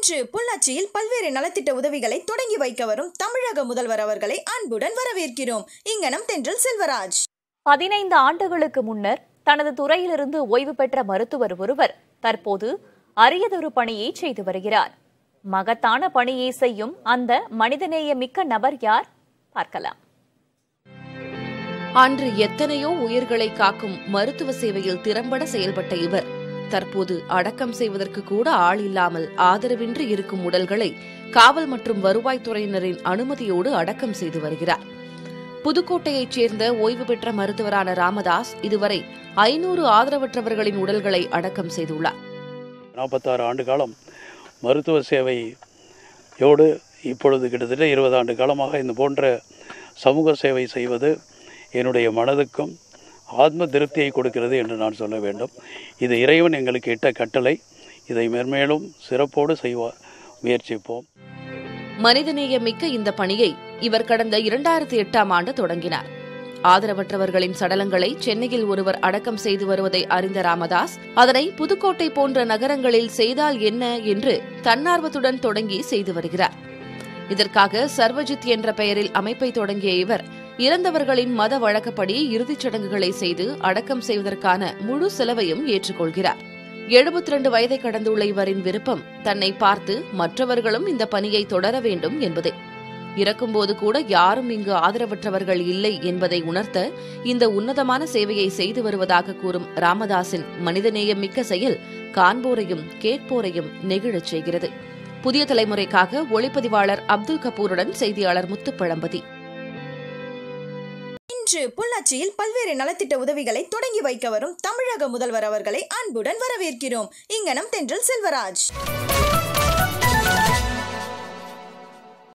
இன்று பொள்ளாச்சியில் பல்வேறு நலத்திட்ட உதவிகளை தொடங்கி வைக்க வரும் தமிழக முதல்வர் அவர்களை அன்புடன் வரவேற்கிறோம் இங்கனம் தென்றல் செல்வராஜ் பதினைந்து ஆண்டுகளுக்கு முன்னர் தனது துறையிலிருந்து ஓய்வு பெற்ற மருத்துவர் ஒருவர் தற்போது அரியதொரு பணியை செய்து வருகிறார் மகத்தான பணியை செய்யும் அந்த மனிதநேய மிக்க நபர் யார் பார்க்கலாம் அன்று எத்தனையோ உயிர்களை காக்கும் மருத்துவ சேவையில் திறம்பட செயல்பட்ட இவர் தற்போது அடக்கம் செய்வதற்கு கூட ஆள் இல்லாமல் ஆதரவின்றி இருக்கும் உடல்களை காவல் மற்றும் வருவாய்த்துறையினரின் அனுமதியோடு அடக்கம் செய்து வருகிறார் புதுக்கோட்டையைச் சேர்ந்த ஓய்வு பெற்ற மருத்துவரான ராமதாஸ் இதுவரை ஐநூறு ஆதரவற்றவர்களின் உடல்களை அடக்கம் செய்துள்ளார் நாற்பத்தாறு ஆண்டு காலம் மருத்துவ சேவையோடு இப்பொழுது கிட்டத்தட்ட இருபது ஆண்டு காலமாக இந்த போன்ற சமூக சேவை செய்வது என்னுடைய மனதுக்கும் ஆத்ம திருப்தியை கொடுக்கிறது என்று நான் சொல்ல வேண்டும் இது இறைவன் எங்களுக்கு இட்ட கட்டளை இதை மென்மேலும் சிறப்போடு செய்வ முயற்சிப்போம் மனிதநேய மிக்க இந்த பணியை இவர் கடந்த இரண்டாயிரத்தி எட்டாம் ஆண்டு தொடங்கினார் ஆதரவற்றவர்களின் சடலங்களை சென்னையில் ஒருவர் அடக்கம் செய்து வருவதை அறிந்த ராமதாஸ் அதனை புதுக்கோட்டை போன்ற நகரங்களில் செய்தால் என்ன என்று தன்னார்வத்துடன் தொடங்கி செய்து வருகிறார் இதற்காக சர்வஜித் என்ற பெயரில் அமைப்பை தொடங்கிய இவர் இறந்தவர்களின் மத வழக்கப்படி இறுதிச் சடங்குகளை செய்து அடக்கம் செய்வதற்கான முழு செலவையும் ஏற்றுக்கொள்கிறார் எழுபத்தி ரெண்டு வயதை கடந்துள்ள இவரின் விருப்பம் தன்னை பார்த்து மற்றவர்களும் இந்த பணியை தொடர வேண்டும் என்பதே இறக்கும்போது கூட யாரும் இங்கு ஆதரவற்றவர்கள் இல்லை என்பதை உணர்த்த இந்த உன்னதமான சேவையை செய்து வருவதாக கூறும் ராமதாஸின் மனிதநேயம் மிக்க செயல் காண்போரையும் கேட்போரையும் நெகிழச் செய்கிறது புதிய தலைமுறைக்காக ஒளிப்பதிவாளர் அப்துல் கபூருடன் செய்தியாளர் முத்துப்பழம்பதி இன்று பொள்ளாச்சியில் பல்வேறு நலத்திட்ட உதவிகளை தொடங்கி வைக்க வரும் தமிழக முதல்வர் அவர்களை அன்புடன் வரவேற்கிறோம் இங்கனம் தென்றல் செல்வராஜ்